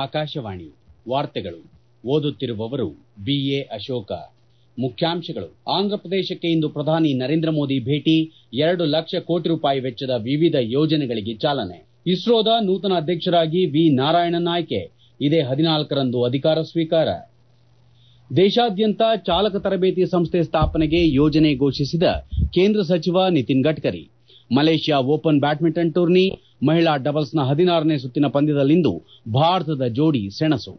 ಆಕಾಶವಾಣಿ ವಾರ್ತೆಗಳು ಓದುತ್ತಿರುವವರು ಬಿಎ ಅಶೋಕ ಮುಖ್ಯಾಂಶಗಳು ಆಂಧ್ರಪ್ರದೇಶಕ್ಕೆ ಇಂದು ಪ್ರಧಾನಿ ನರೇಂದ್ರ ಮೋದಿ ಭೇಟಿ ಎರಡು ಲಕ್ಷ ಕೋಟಿ ರೂಪಾಯಿ ವೆಚ್ಚದ ವಿವಿಧ ಯೋಜನೆಗಳಿಗೆ ಚಾಲನೆ ಇಸ್ರೋದ ನೂತನ ಅಧ್ಯಕ್ಷರಾಗಿ ವಿ ನಾರಾಯಣನ್ ಆಯ್ಕೆ ಇದೇ ಹದಿನಾಲ್ಕರಂದು ಅಧಿಕಾರ ಸ್ವೀಕಾರ ದೇಶಾದ್ಯಂತ ಚಾಲಕ ತರಬೇತಿ ಸಂಸ್ಥೆ ಸ್ಥಾಪನೆಗೆ ಯೋಜನೆ ಘೋಷಿಸಿದ ಕೇಂದ್ರ ಸಚಿವ Nitin Gadkari Malaysia open badminton tourney ಮಹಿಳಾ ಡಬಲ್ಸ್ನ ಹದಿನಾರನೇ ಸುತ್ತಿನ ಪಂದ್ಯದಲ್ಲಿಂದು ಭಾರತದ ಜೋಡಿ ಸೆಣಸು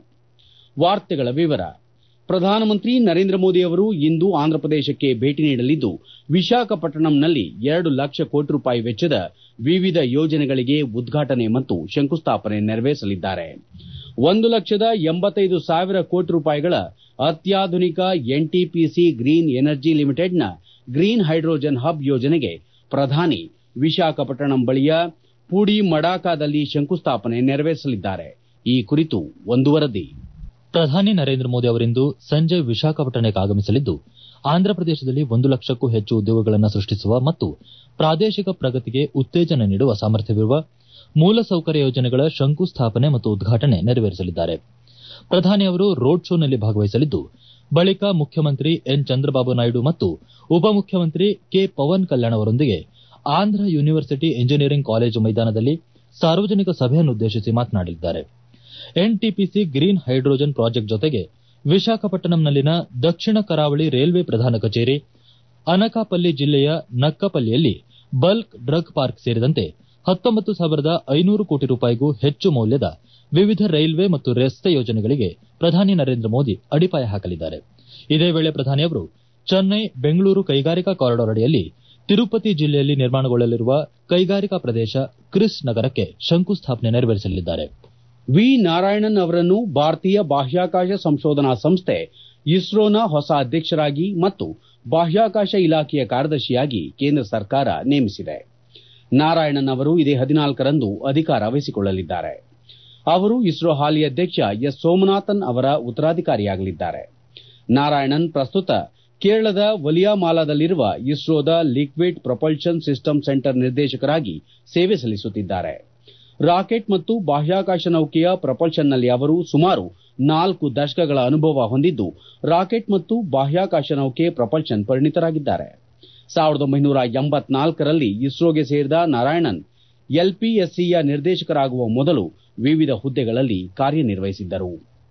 ಪ್ರಧಾನಮಂತ್ರಿ ನರೇಂದ್ರ ಮೋದಿ ಅವರು ಇಂದು ಆಂಧ್ರಪ್ರದೇಶಕ್ಕೆ ಭೇಟಿ ನೀಡಲಿದ್ದು ವಿಶಾಖಪಟ್ಟಣಂನಲ್ಲಿ ಎರಡು ಲಕ್ಷ ಕೋಟಿ ರೂಪಾಯಿ ವೆಚ್ಚದ ವಿವಿಧ ಯೋಜನೆಗಳಿಗೆ ಉದ್ಘಾಟನೆ ಮತ್ತು ಶಂಕುಸ್ಥಾಪನೆ ನೆರವೇರಿಸಲಿದ್ದಾರೆ ಒಂದು ಲಕ್ಷದ ಎಂಬತ್ತೈದು ಸಾವಿರ ಕೋಟಿ ರೂಪಾಯಿಗಳ ಅತ್ಯಾಧುನಿಕ ಎನ್ಟಿಪಿಸಿ ಗ್ರೀನ್ ಎನರ್ಜಿ ಲಿಮಿಟೆಡ್ನ ಗ್ರೀನ್ ಹೈಡ್ರೋಜನ್ ಹಬ್ ಯೋಜನೆಗೆ ಪ್ರಧಾನಿ ವಿಶಾಖಪಟ್ಟಣಂ ಬಳಿಯ ಪೂಡಿಮಡಾಕಾದಲ್ಲಿ ಶಂಕುಸ್ಥಾಪನೆ ನೆರವೇರಿಸಲಿದ್ದಾರೆ ಈ ಕುರಿತು ಒಂದು ವರದಿ ಪ್ರಧಾನಿ ನರೇಂದ್ರ ಮೋದಿ ಅವರಿಂದು ಸಂಜೆ ವಿಶಾಖಪಟ್ಟಣಕ್ಕೆ ಆಗಮಿಸಲಿದ್ದು ಆಂಧ್ರಪ್ರದೇಶದಲ್ಲಿ ಒಂದು ಲಕ್ಷಕ್ಕೂ ಹೆಚ್ಚು ಉದ್ಯೋಗಗಳನ್ನು ಸೃಷ್ಟಿಸುವ ಮತ್ತು ಪ್ರಾದೇಶಿಕ ಪ್ರಗತಿಗೆ ಉತ್ತೇಜನ ನೀಡುವ ಸಾಮರ್ಥ್ಯವಿರುವ ಮೂಲಸೌಕರ್ಯ ಯೋಜನೆಗಳ ಶಂಕುಸ್ಥಾಪನೆ ಮತ್ತು ಉದ್ಘಾಟನೆ ನೆರವೇರಿಸಲಿದ್ದಾರೆ ಪ್ರಧಾನಿ ಅವರು ರೋಡ್ ಶೋನಲ್ಲಿ ಭಾಗವಹಿಸಲಿದ್ದು ಬಳಿಕ ಮುಖ್ಯಮಂತ್ರಿ ಎನ್ ಚಂದ್ರಬಾಬು ನಾಯ್ಡು ಮತ್ತು ಉಪಮುಖ್ಯಮಂತ್ರಿ ಕೆ ಪವನ್ ಕಲ್ಯಾಣ್ ಅವರೊಂದಿಗೆ ಆಂಧ್ರ ಯೂನಿವರ್ಸಿಟಿ ಇಂಜಿನಿಯರಿಂಗ್ ಕಾಲೇಜು ಮೈದಾನದಲ್ಲಿ ಸಾರ್ವಜನಿಕ ಸಭೆಯನ್ನುದ್ದೇಶಿಸಿ ಮಾತನಾಡಲಿದ್ದಾರೆ ಎನ್ಟಿಪಿಸಿ ಗ್ರೀನ್ ಹೈಡ್ರೋಜನ್ ಪ್ರಾಜೆಕ್ಟ್ ಜೊತೆಗೆ ವಿಶಾಖಪಟ್ಟಣಂನಲ್ಲಿನ ದಕ್ಷಿಣ ಕರಾವಳಿ ರೈಲ್ವೆ ಪ್ರಧಾನ ಕಚೇರಿ ಅನಕಾಪಲ್ಲಿ ಜಿಲ್ಲೆಯ ನಕ್ಕಪಲ್ಲಿಯಲ್ಲಿ ಬಲ್ಕ್ ಡ್ರಗ್ ಪಾರ್ಕ್ ಸೇರಿದಂತೆ ಹತ್ತೊಂಬತ್ತು ಸಾವಿರದ ಐನೂರು ಕೋಟಿ ರೂಪಾಯಿಗೂ ಹೆಚ್ಚು ಮೌಲ್ಯದ ವಿವಿಧ ರೈಲ್ವೆ ಮತ್ತು ರಸ್ತೆ ಯೋಜನೆಗಳಿಗೆ ಪ್ರಧಾನಿ ನರೇಂದ್ರ ಮೋದಿ ಅಡಿಪಾಯ ಹಾಕಲಿದ್ದಾರೆ ಇದೇ ವೇಳೆ ಪ್ರಧಾನಿ ಅವರು ಚೆನ್ನೈ ಬೆಂಗಳೂರು ಕೈಗಾರಿಕಾ ಕಾರಿಡಾರ್ ಅಡಿಯಲ್ಲಿ ತಿರುಪತಿ ಜಿಲ್ಲೆಯಲ್ಲಿ ನಿರ್ಮಾಣಗೊಳ್ಳಲಿರುವ ಕೈಗಾರಿಕಾ ಪ್ರದೇಶ ಕ್ರಿಸ್ ನಗರಕ್ಕೆ ಶಂಕುಸ್ಥಾಪನೆ ನೆರವೇರಿಸಲಿದ್ದಾರೆ ವಿ ನಾರಾಯಣನ್ ಅವರನ್ನು ಭಾರತೀಯ ಬಾಹ್ಯಾಕಾಶ ಸಂಶೋಧನಾ ಸಂಸ್ಥೆ ಇಸ್ರೋನ ಹೊಸ ಅಧ್ಯಕ್ಷರಾಗಿ ಮತ್ತು ಬಾಹ್ಯಾಕಾಶ ಇಲಾಖೆಯ ಕಾರ್ಯದರ್ಶಿಯಾಗಿ ಕೇಂದ್ರ ಸರ್ಕಾರ ನೇಮಿಸಿದೆ ನಾರಾಯಣನ್ ಅವರು ಇದೇ ಹದಿನಾಲ್ಕರಂದು ಅಧಿಕಾರ ವಹಿಸಿಕೊಳ್ಳಲಿದ್ದಾರೆ ಅವರು ಇಸ್ರೋ ಹಾಲಿ ಅಧ್ಯಕ್ಷ ಎಸ್ ಸೋಮನಾಥನ್ ಅವರ ಉತ್ತರಾಧಿಕಾರಿಯಾಗಲಿದ್ದಾರೆ ನಾರಾಯಣನ್ ಪ್ರಸ್ತುತ ಕೇರಳದ ವಲಿಯಾಮಾಲಾದಲ್ಲಿರುವ ಇಸ್ರೋದ ಲಿಕ್ವಿಡ್ ಪ್ರೊಪಲ್ಷನ್ ಸಿಸ್ಟಮ್ ಸೆಂಟರ್ ನಿರ್ದೇಶಕರಾಗಿ ಸೇವೆ ಸಲ್ಲಿಸುತ್ತಿದ್ದಾರೆ ರಾಕೆಟ್ ಮತ್ತು ಬಾಹ್ಯಾಕಾಶ ನೌಕೆಯ ಪ್ರೊಪಲ್ಷನ್ನಲ್ಲಿ ಅವರು ಸುಮಾರು ನಾಲ್ಕು ದಶಕಗಳ ಅನುಭವ ಹೊಂದಿದ್ದು ರಾಕೆಟ್ ಮತ್ತು ಬಾಹ್ಯಾಕಾಶ ನೌಕೆ ಪ್ರೊಪಲ್ಷನ್ ಪರಿಣಿತರಾಗಿದ್ದಾರೆ ಸಾವಿರದ ಒಂಬೈನೂರ ಎಂಬತ್ನಾಲ್ಕರಲ್ಲಿ ಇಸ್ರೋಗೆ ಸೇರಿದ ನಾರಾಯಣನ್ ಎಲ್ಪಿಎಸ್ಸಿಯ ನಿರ್ದೇಶಕರಾಗುವ ಮೊದಲು ವಿವಿಧ ಹುದ್ದೆಗಳಲ್ಲಿ ಕಾರ್ಯನಿರ್ವಹಿಸಿದ್ದರು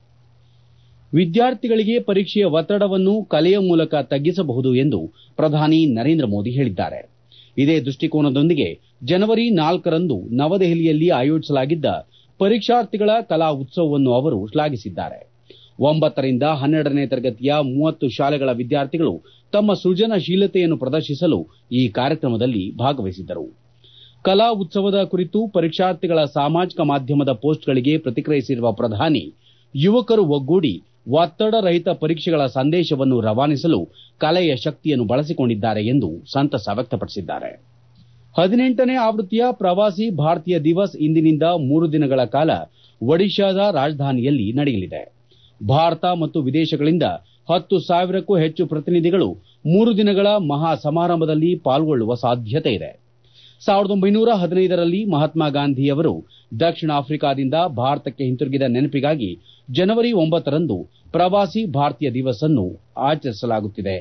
ವಿದ್ಯಾರ್ಥಿಗಳಿಗೆ ಪರೀಕ್ಷೆಯ ಒತ್ತಡವನ್ನು ಕಲೆಯ ಮೂಲಕ ತಗ್ಗಿಸಬಹುದು ಎಂದು ಪ್ರಧಾನಿ ನರೇಂದ್ರ ಮೋದಿ ಹೇಳಿದ್ದಾರೆ ಇದೇ ದೃಷ್ಟಿಕೋನದೊಂದಿಗೆ ಜನವರಿ ನಾಲ್ಕರಂದು ನವದೆಹಲಿಯಲ್ಲಿ ಆಯೋಜಿಸಲಾಗಿದ್ದ ಪರೀಕ್ಷಾರ್ಥಿಗಳ ಕಲಾ ಉತ್ಸವವನ್ನು ಅವರು ಶ್ಲಾಘಿಸಿದ್ದಾರೆ ಒಂಬತ್ತರಿಂದ ಹನ್ನೆರಡನೇ ತರಗತಿಯ ಮೂವತ್ತು ಶಾಲೆಗಳ ವಿದ್ಯಾರ್ಥಿಗಳು ತಮ್ಮ ಸೃಜನಶೀಲತೆಯನ್ನು ಪ್ರದರ್ಶಿಸಲು ಈ ಕಾರ್ಯಕ್ರಮದಲ್ಲಿ ಭಾಗವಹಿಸಿದ್ದರು ಕಲಾ ಉತ್ಸವದ ಕುರಿತು ಪರೀಕ್ಷಾರ್ಥಿಗಳ ಸಾಮಾಜಿಕ ಮಾಧ್ಯಮದ ಪೋಸ್ಟ್ಗಳಿಗೆ ಪ್ರತಿಕ್ರಿಯಿಸಿರುವ ಪ್ರಧಾನಿ ಯುವಕರು ಒಗ್ಗೂಡಿ ಒತ್ತಡ ರಹಿತ ಪರೀಕ್ಷೆಗಳ ಸಂದೇಶವನ್ನು ರವಾನಿಸಲು ಕಲೆಯ ಶಕ್ತಿಯನ್ನು ಬಳಸಿಕೊಂಡಿದ್ದಾರೆ ಎಂದು ಸಂತಸ ವ್ಯಕ್ತಪಡಿಸಿದ್ದಾರೆ ಹದಿನೆಂಟನೇ ಆವೃತ್ತಿಯ ಪ್ರವಾಸಿ ಭಾರತೀಯ ದಿವಸ್ ಇಂದಿನಿಂದ ಮೂರು ದಿನಗಳ ಕಾಲ ಒಡಿಶಾದ ರಾಜಧಾನಿಯಲ್ಲಿ ನಡೆಯಲಿದೆ ಭಾರತ ಮತ್ತು ವಿದೇಶಗಳಿಂದ ಹತ್ತು ಸಾವಿರಕ್ಕೂ ಹೆಚ್ಚು ಪ್ರತಿನಿಧಿಗಳು ಮೂರು ದಿನಗಳ ಮಹಾ ಸಮಾರಂಭದಲ್ಲಿ ಪಾಲ್ಗೊಳ್ಳುವ ಸಾಧ್ಯತೆ ಇದೆ ಸಾವಿರದ ಒಂಬೈನೂರ ಹದಿನೈದರಲ್ಲಿ ಮಹಾತ್ಮ ಗಾಂಧಿ ಅವರು ದಕ್ಷಿಣ ಆಫ್ರಿಕಾದಿಂದ ಭಾರತಕ್ಕೆ ಹಿಂತಿರುಗಿದ ನೆನಪಿಗಾಗಿ ಜನವರಿ ಒಂಬತ್ತರಂದು ಪ್ರವಾಸಿ ಭಾರತೀಯ ದಿವಸ್ ಅನ್ನು ಆಚರಿಸಲಾಗುತ್ತಿದೆ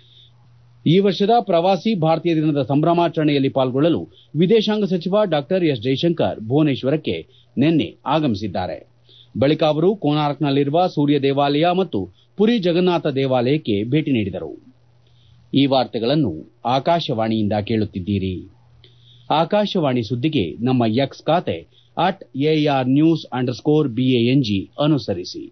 ಈ ವರ್ಷದ ಪ್ರವಾಸಿ ಭಾರತೀಯ ದಿನದ ಸಂಭ್ರಮಾಚರಣೆಯಲ್ಲಿ ಪಾಲ್ಗೊಳ್ಳಲು ವಿದೇಶಾಂಗ ಸಚಿವ ಡಾ ಎಸ್ ಜೈಶಂಕರ್ ಭುವನೇಶ್ವರಕ್ಕೆ ನಿನ್ನೆ ಆಗಮಿಸಿದ್ದಾರೆ ಬಳಿಕ ಅವರು ಕೋನಾರ್ಕ್ನಲ್ಲಿರುವ ಸೂರ್ಯ ದೇವಾಲಯ ಮತ್ತು ಪುರಿ ಜಗನ್ನಾಥ ದೇವಾಲಯಕ್ಕೆ ಭೇಟಿ ನೀಡಿದರು ಈ ವಾರ್ತೆಗಳನ್ನು ಆಕಾಶವಾಣಿಯಿಂದ ಕೇಳುತ್ತಿದ್ದೀರಿ ಆಕಾಶವಾಣಿ ಸುದ್ದಿಗೆ ನಮ್ಮ ಎಕ್ಸ್ ಖಾತೆ at AR news under score BANG ಅನುಸರಿಸಿ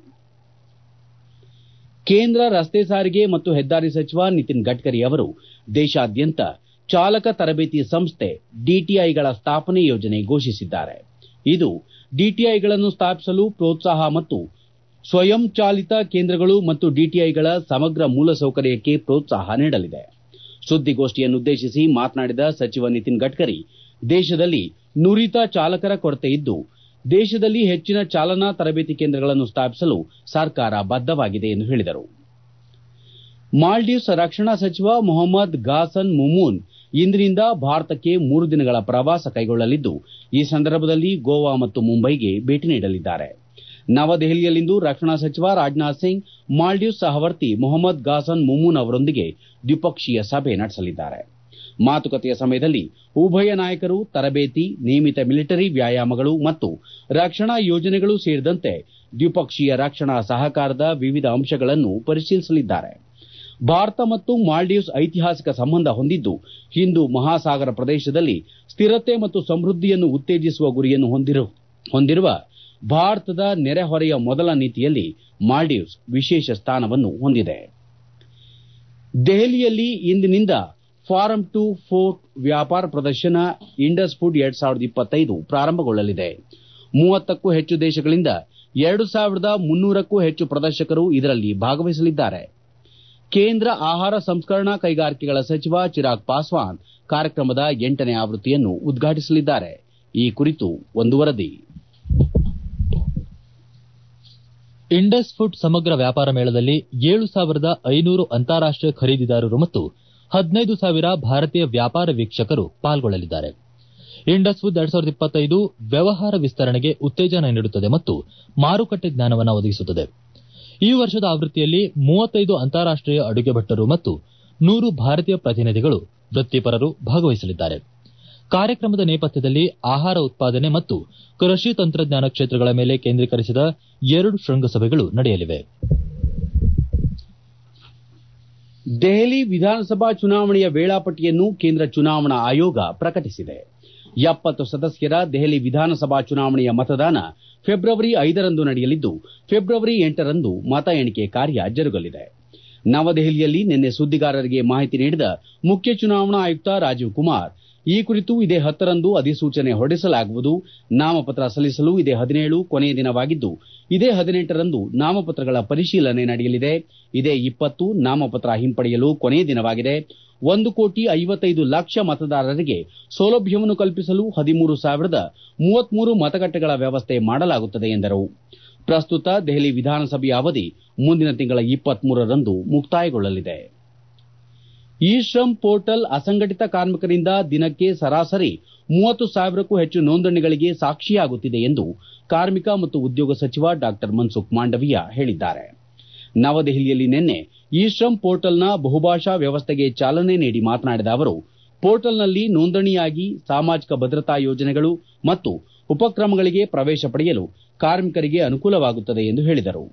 ಕೇಂದ್ರ ರಸ್ತೆ ಸಾರಿಗೆ ಮತ್ತು ಹೆದ್ದಾರಿ ಸಚಿವ ನಿತಿನ್ ಗಡ್ಕರಿ ಅವರು ದೇಶಾದ್ಯಂತ ಚಾಲಕ ತರಬೇತಿ ಸಂಸ್ಥೆ ಡಿಟಿಐಗಳ ಸ್ಥಾಪನೆ ಯೋಜನೆ ಘೋಷಿಸಿದ್ದಾರೆ ಇದು ಡಿಟಿಐಗಳನ್ನು ಸ್ಥಾಪಿಸಲು ಪ್ರೋತ್ಸಾಹ ಮತ್ತು ಸ್ವಯಂ ಚಾಲಿತ ಕೇಂದ್ರಗಳು ಮತ್ತು ಡಿಟಿಐಗಳ ಸಮಗ್ರ ಮೂಲಸೌಕರ್ಯಕ್ಕೆ ಪ್ರೋತ್ಸಾಹ ನೀಡಲಿದೆ ಸುದ್ದಿಗೋಷ್ಠಿಯನ್ನುದ್ದೇಶಿಸಿ ಮಾತನಾಡಿದ ಸಚಿವ ನಿತಿನ್ ಗಡ್ಕರಿ ದೇಶದಲ್ಲಿ ನುರಿತ ಚಾಲಕರ ಕೊರತೆ ಇದ್ದು ದೇಶದಲ್ಲಿ ಹೆಚ್ಚಿನ ಚಾಲನಾ ತರಬೇತಿ ಕೇಂದ್ರಗಳನ್ನು ಸ್ಥಾಪಿಸಲು ಸರ್ಕಾರ ಬದ್ದವಾಗಿದೆ ಎಂದು ಹೇಳಿದರು ಮಾಲ್ಡೀವ್ಸ್ ರಕ್ಷಣಾ ಸಚಿವ ಮೊಹಮ್ಮದ್ ಘಾಸನ್ ಮುಮೂನ್ ಇಂದಿನಿಂದ ಭಾರತಕ್ಕೆ ಮೂರು ದಿನಗಳ ಪ್ರವಾಸ ಕೈಗೊಳ್ಳಲಿದ್ದು ಈ ಸಂದರ್ಭದಲ್ಲಿ ಗೋವಾ ಮತ್ತು ಮುಂಬೈಗೆ ಭೇಟಿ ನೀಡಲಿದ್ದಾರೆ ನವದೆಹಲಿಯಲ್ಲಿಂದು ರಕ್ಷಣಾ ಸಚಿವ ರಾಜನಾಥ್ ಸಿಂಗ್ ಮಾಲ್ಡೀವ್ಸ್ ಸಹವರ್ತಿ ಮೊಹಮ್ಮದ್ ಗಾಸನ್ ಮುಮೂನ್ ಅವರೊಂದಿಗೆ ದ್ವಿಪಕ್ಷೀಯ ಸಭೆ ನಡೆಸಲಿದ್ದಾರೆ ಮಾತುಕತೆಯ ಸಮಯದಲ್ಲಿ ಉಭಯ ನಾಯಕರು ತರಬೇತಿ ನಿಯಮಿತ ಮಿಲಿಟರಿ ವ್ಯಾಯಾಮಗಳು ಮತ್ತು ರಕ್ಷಣಾ ಯೋಜನೆಗಳು ಸೇರಿದಂತೆ ದ್ವಿಪಕ್ಷೀಯ ರಕ್ಷಣಾ ಸಹಕಾರದ ವಿವಿಧ ಅಂಶಗಳನ್ನು ಪರಿಶೀಲಿಸಲಿದ್ದಾರೆ ಭಾರತ ಮತ್ತು ಮಾಲ್ಡೀವ್ಸ್ ಐತಿಹಾಸಿಕ ಸಂಬಂಧ ಹೊಂದಿದ್ದು ಹಿಂದೂ ಮಹಾಸಾಗರ ಪ್ರದೇಶದಲ್ಲಿ ಸ್ಥಿರತೆ ಮತ್ತು ಸಮೃದ್ಧಿಯನ್ನು ಉತ್ತೇಜಿಸುವ ಗುರಿಯನ್ನು ಹೊಂದಿರುವ ಭಾರತದ ನೆರೆಹೊರೆಯ ಮೊದಲ ನೀತಿಯಲ್ಲಿ ಮಾಲ್ಡೀವ್ಸ್ ವಿಶೇಷ ಸ್ಥಾನವನ್ನು ಹೊಂದಿದೆ ದೆಹಲಿಯಲ್ಲಿ ಇಂದಿನಿಂದ ಫಾರಂ ಟು ಫೋರ್ಕ್ ವ್ಯಾಪಾರ ಪ್ರದರ್ಶನ ಇಂಡಸ್ ಫುಡ್ ಎರಡ್ ಸಾವಿರದ ಇಪ್ಪತ್ತೈದು ಪ್ರಾರಂಭಗೊಳ್ಳಲಿದೆ ಮೂವತ್ತಕ್ಕೂ ಹೆಚ್ಚು ದೇಶಗಳಿಂದ ಎರಡು ಸಾವಿರದ ಮುನ್ನೂರಕ್ಕೂ ಹೆಚ್ಚು ಪ್ರದರ್ಶಕರು ಇದರಲ್ಲಿ ಭಾಗವಹಿಸಲಿದ್ದಾರೆ ಕೇಂದ್ರ ಆಹಾರ ಸಂಸ್ಕರಣಾ ಕೈಗಾರಿಕೆಗಳ ಸಚಿವ ಚಿರಾಗ್ ಪಾಸ್ವಾನ್ ಕಾರ್ಯಕ್ರಮದ ಎಂಟನೇ ಆವೃತ್ತಿಯನ್ನು ಉದ್ಘಾಟಿಸಲಿದ್ದಾರೆ ಈ ಕುರಿತು ಒಂದು ವರದಿ ಇಂಡಸ್ ಫುಡ್ ಸಮಗ್ರ ವ್ಯಾಪಾರ ಮೇಳದಲ್ಲಿ ಏಳು ಸಾವಿರದ ಐನೂರು ಅಂತಾರಾಷ್ಟೀಯ ಖರೀದಿದಾರರು ಮತ್ತು ಹದಿನೈದು ಸಾವಿರ ಭಾರತೀಯ ವ್ಯಾಪಾರ ವೀಕ್ಷಕರು ಪಾಲ್ಗೊಳ್ಳಲಿದ್ದಾರೆ ಇಂಡಸ್ ಫುಡ್ ಎರಡ್ ಸಾವಿರದ ಇಪ್ಪತ್ತೈದು ವ್ಯವಹಾರ ವಿಸ್ತರಣೆಗೆ ಉತ್ತೇಜನ ನೀಡುತ್ತದೆ ಮತ್ತು ಮಾರುಕಟ್ಟೆ ಜ್ಞಾನವನ್ನು ಒದಗಿಸುತ್ತದೆ ಈ ವರ್ಷದ ಆವೃತ್ತಿಯಲ್ಲಿ ಮೂವತ್ತೈದು ಅಂತಾರಾಷ್ಟೀಯ ಅಡುಗೆ ಭಟ್ಟರು ಮತ್ತು ನೂರು ಭಾರತೀಯ ಪ್ರತಿನಿಧಿಗಳು ವೃತ್ತಿಪರರು ಭಾಗವಹಿಸಲಿದ್ದಾರೆ ಕಾರ್ಯಕ್ರಮದ ನೇಪಥ್ಯದಲ್ಲಿ ಆಹಾರ ಉತ್ಪಾದನೆ ಮತ್ತು ಕೃಷಿ ತಂತ್ರಜ್ಞಾನ ಕ್ಷೇತ್ರಗಳ ಮೇಲೆ ಕೇಂದ್ರೀಕರಿಸಿದ ಎರಡು ಶೃಂಗಸಭೆಗಳು ನಡೆಯಲಿವೆ ದೆಹಲಿ ವಿಧಾನಸಭಾ ಚುನಾವಣೆಯ ವೇಳಾಪಟ್ಟಿಯನ್ನು ಕೇಂದ್ರ ಚುನಾವಣಾ ಆಯೋಗ ಪ್ರಕಟಿಸಿದೆ ಎಪ್ಪತ್ತು ಸದಸ್ಯರ ದೆಹಲಿ ವಿಧಾನಸಭಾ ಚುನಾವಣೆಯ ಮತದಾನ ಫೆಬ್ರವರಿ ಐದರಂದು ನಡೆಯಲಿದ್ದು ಫೆಬ್ರವರಿ ಎಂಟರಂದು ಮತ ಎಣಿಕೆ ಕಾರ್ಯ ಜರುಗಲಿದೆ ನವದೆಹಲಿಯಲ್ಲಿ ನಿನ್ನೆ ಸುದ್ದಿಗಾರರಿಗೆ ಮಾಹಿತಿ ನೀಡಿದ ಮುಖ್ಯ ಚುನಾವಣಾ ಆಯುಕ್ತ ರಾಜೀವ್ ಕುಮಾರ್ ಈ ಕುರಿತು ಇದೇ ಹತ್ತರಂದು ಅಧಿಸೂಚನೆ ಹೊರಡಿಸಲಾಗುವುದು ನಾಮಪತ್ರ ಸಲ್ಲಿಸಲು ಇದೇ ಹದಿನೇಳು ಕೊನೆಯ ದಿನವಾಗಿದ್ದು ಇದೇ ಹದಿನೆಂಟರಂದು ನಾಮಪತ್ರಗಳ ಪರಿಶೀಲನೆ ನಡೆಯಲಿದೆ ಇದೇ ಇಪ್ಪತ್ತು ನಾಮಪತ್ರ ಹಿಂಪಡೆಯಲು ಕೊನೆಯ ದಿನವಾಗಿದೆ ಒಂದು ಕೋಟಿ ಐವತ್ತೈದು ಲಕ್ಷ ಮತದಾರರಿಗೆ ಸೌಲಭ್ಯವನ್ನು ಕಲ್ಪಿಸಲು ಹದಿಮೂರು ಸಾವಿರದ ಮೂವತ್ಮೂರು ಮತಗಟ್ಟೆಗಳ ವ್ಯವಸ್ಥೆ ಮಾಡಲಾಗುತ್ತದೆ ಎಂದರು ಪ್ರಸ್ತುತ ದೆಹಲಿ ವಿಧಾನಸಭೆಯ ಅವಧಿ ಮುಂದಿನ ತಿಂಗಳ ಇಪ್ಪತ್ಮೂರರಂದು ಮುಕ್ತಾಯಗೊಳ್ಳಲಿದೆ ಇ ಶ್ರಮ್ ಪೋರ್ಟಲ್ ಅಸಂಘಟಿತ ಕಾರ್ಮಿಕರಿಂದ ದಿನಕ್ಕೆ ಸರಾಸರಿ ಮೂವತ್ತು ಸಾವಿರಕ್ಕೂ ಹೆಚ್ಚು ನೋಂದಣಿಗಳಿಗೆ ಸಾಕ್ಷಿಯಾಗುತ್ತಿದೆ ಎಂದು ಕಾರ್ಮಿಕ ಮತ್ತು ಉದ್ಯೋಗ ಸಚಿವ ಡಾ ಮನ್ಸುಖ್ ಮಾಂಡವೀಯ ಹೇಳಿದ್ದಾರೆ ನವದೆಹಲಿಯಲ್ಲಿ ನಿನ್ನೆ ಇ ಶ್ರಮ್ ಪೋರ್ಟಲ್ನ ಬಹುಭಾಷಾ ವ್ಯವಸ್ಥೆಗೆ ಚಾಲನೆ ನೀಡಿ ಮಾತನಾಡಿದ ಅವರು ಪೋರ್ಟಲ್ನಲ್ಲಿ ನೋಂದಣಿಯಾಗಿ ಸಾಮಾಜಿಕ ಭದ್ರತಾ ಯೋಜನೆಗಳು ಮತ್ತು ಉಪಕ್ರಮಗಳಿಗೆ ಪ್ರವೇಶ ಪಡೆಯಲು ಕಾರ್ಮಿಕರಿಗೆ ಅನುಕೂಲವಾಗುತ್ತದೆ ಎಂದು ಹೇಳಿದರು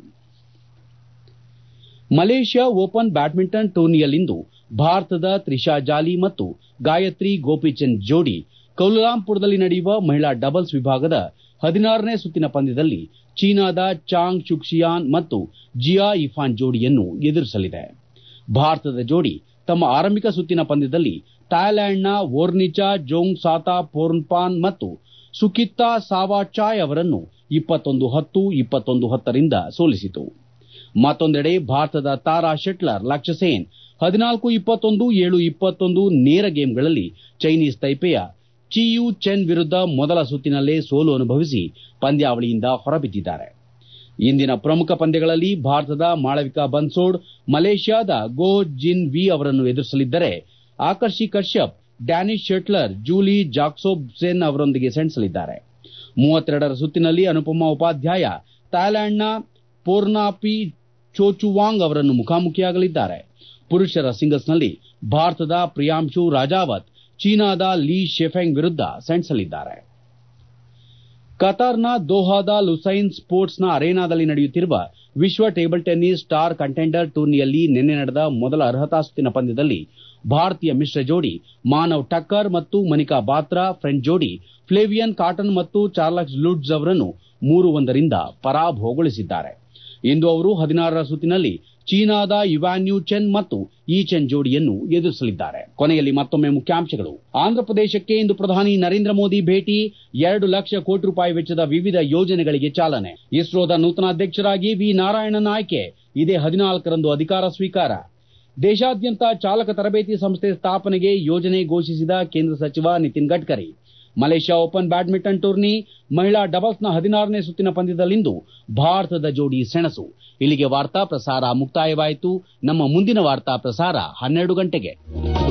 ಮಲೇಷ್ಯಾ ಓಪನ್ ಬ್ಯಾಡ್ಮಿಂಟನ್ ಟೂರ್ನಿಯಲ್ಲಿಂದು ಭಾರತದ ತ್ರಿಷಾ ಜಾಲಿ ಮತ್ತು ಗಾಯತ್ರಿ ಗೋಪಿಚಂದ್ ಜೋಡಿ ಕೌಲಾಲಂಪುರದಲ್ಲಿ ನಡೆಯುವ ಮಹಿಳಾ ಡಬಲ್ಸ್ ವಿಭಾಗದ ಹದಿನಾರನೇ ಸುತ್ತಿನ ಪಂದ್ಯದಲ್ಲಿ ಚೀನಾದ ಚಾಂಗ್ ಚುಕ್ಸಿಯಾನ್ ಮತ್ತು ಜಿಯಾ ಇಫಾನ್ ಜೋಡಿಯನ್ನು ಎದುರಿಸಲಿದೆ ಭಾರತದ ಜೋಡಿ ತಮ್ಮ ಆರಂಭಿಕ ಸುತ್ತಿನ ಪಂದ್ಯದಲ್ಲಿ ಥಾಯ್ಲೆಂಡ್ನ ವೋರ್ನಿಚಾ ಜೋಂಗ್ ಸಾತಾ ಪೋರ್ನ್ಪಾನ್ ಮತ್ತು ಸುಕಿತ್ತಾ ಸಾವಾಚಾಯ್ ಅವರನ್ನು ಇಪ್ಪತ್ತೊಂದು ಹತ್ತು ಇಪ್ಪತ್ತೊಂದು ಹತ್ತರಿಂದ ಸೋಲಿಸಿತು ಮತ್ತೊಂದೆಡೆ ಭಾರತದ ತಾರಾ ಶೆಟ್ಲರ್ ಲಕ್ಷ್ಯ ಸೇನ್ ಹದಿನಾಲ್ಕು ಇಪ್ಪತ್ತೊಂದು ಏಳು ಇಪ್ಪತ್ತೊಂದು ನೇರ ಗೇಮ್ಗಳಲ್ಲಿ ಚೈನೀಸ್ ತೈಪೆಯ ಚಿಯು ಚೆನ್ ವಿರುದ್ಧ ಮೊದಲ ಸುತ್ತಿನಲ್ಲೇ ಸೋಲು ಅನುಭವಿಸಿ ಪಂದ್ಯಾವಳಿಯಿಂದ ಹೊರಬಿದ್ದಿದ್ದಾರೆ ಇಂದಿನ ಪ್ರಮುಖ ಪಂದ್ಯಗಳಲ್ಲಿ ಭಾರತದ ಮಾಳವಿಕಾ ಬನ್ಸೋಡ್ ಮಲೇಷ್ಯಾದ ಗೋ ಜಿನ್ ವಿ ಅವರನ್ನು ಎದುರಿಸಲಿದ್ದರೆ Aakarshi Kashyap Danish shuttler Julie Jakobsen ಅವರೊಂದಿಗೆ ಸೆಣಸಲಿದ್ದಾರೆ ಮೂವತ್ತೆರಡರ ಸುತ್ತಿನಲ್ಲಿ ಅನುಪಮಾ ಉಪಾಧ್ಯಾಯ ಥಾಯ್ಲೆಂಡ್ನ ಪೋರ್ನಾಪಿ ಚೋಚುವಾಂಗ್ ಅವರನ್ನು ಮುಖಾಮುಖಿಯಾಗಲಿದ್ದಾರೆ ಪುರುಷರ ಸಿಂಗಲ್ಸ್ನಲ್ಲಿ ಭಾರತದ ಪ್ರಿಯಾಂಶು ರಾಜಾವತ್ ಚೀನಾದ ಲೀ ಶೆಫೆಂಗ್ ವಿರುದ್ಧ ಸೆಣಸಲಿದ್ದಾರೆ ಕತಾರ್ನ ದೋಹಾದ ಲುಸೈನ್ ಸ್ಪೋರ್ಟ್ಸ್ನ ಅರೇನಾದಲ್ಲಿ ನಡೆಯುತ್ತಿರುವ ವಿಶ್ವ ಟೇಬಲ್ ಟೆನ್ನಿಸ್ ಸ್ಟಾರ್ ಕಂಟೆಂಡರ್ ಟೂರ್ನಿಯಲ್ಲಿ ನಿನ್ನೆ ನಡೆದ ಮೊದಲ ಅರ್ಹತಾ ಸುತ್ತಿನ ಪಂದ್ಯದಲ್ಲಿ ಭಾರತೀಯ ಮಿಶ್ರ ಜೋಡಿ ಮಾನವ್ ಟಕ್ಕರ್ ಮತ್ತು ಮನಿಕಾ ಬಾತ್ರಾ ಫ್ರೆಂಚ್ ಜೋಡಿ ಫ್ಲೇವಿಯನ್ ಕಾಟನ್ ಮತ್ತು ಚಾರ್ಲಸ್ ಲುಡ್ಸ್ ಅವರನ್ನು ಮೂರು ಒಂದರಿಂದ ಪರಾಭವಗೊಳಿಸಿದ್ದಾರೆ ಇಂದು ಅವರು ಹದಿನಾರರ ಸುತ್ತಿನಲ್ಲಿ ಚೀನಾದ ಯುವಾನ್ಯು ಚೆನ್ ಮತ್ತು ಈ ಚೆನ್ ಜೋಡಿಯನ್ನು ಎದುರಿಸಲಿದ್ದಾರೆ ಕೊನೆಯಲ್ಲಿ ಮತ್ತೊಮ್ಮೆ ಮುಖ್ಯಾಂಶಗಳು ಆಂಧ್ರಪ್ರದೇಶಕ್ಕೆ ಇಂದು ಪ್ರಧಾನಿ ನರೇಂದ್ರ ಮೋದಿ ಭೇಟಿ ಎರಡು ಲಕ್ಷ ಕೋಟಿ ರೂಪಾಯಿ ವೆಚ್ಚದ ವಿವಿಧ ಯೋಜನೆಗಳಿಗೆ ಚಾಲನೆ ಇಸ್ರೋದ ನೂತನ ಅಧ್ಯಕ್ಷರಾಗಿ ವಿ ನಾರಾಯಣನ್ ಆಯ್ಕೆ ಇದೇ ಹದಿನಾಲ್ಕರಂದು ಅಧಿಕಾರ ಸ್ವೀಕಾರ ದೇಶಾದ್ಯಂತ ಚಾಲಕ ತರಬೇತಿ ಸಂಸ್ಥೆ ಸ್ಥಾಪನೆಗೆ ಯೋಜನೆ ಘೋಷಿಸಿದ ಕೇಂದ್ರ ಸಚಿವ Nitin Gadkari Malaysia open badminton tourney ಮಹಿಳಾ ಡಬಲ್ಸ್ನ ಹದಿನಾರನೇ ಸುತ್ತಿನ ಪಂದ್ಯದಲ್ಲಿಂದು ಭಾರತದ ಜೋಡಿ ಸೆಣಸು ಇಲ್ಲಿಗೆ ವಾರ್ತಾ ಪ್ರಸಾರ ಮುಕ್ತಾಯವಾಯಿತು ನಮ್ಮ ಮುಂದಿನ ವಾರ್ತಾ ಪ್ರಸಾರ ಹನ್ನೆರಡು ಗಂಟೆಗೆ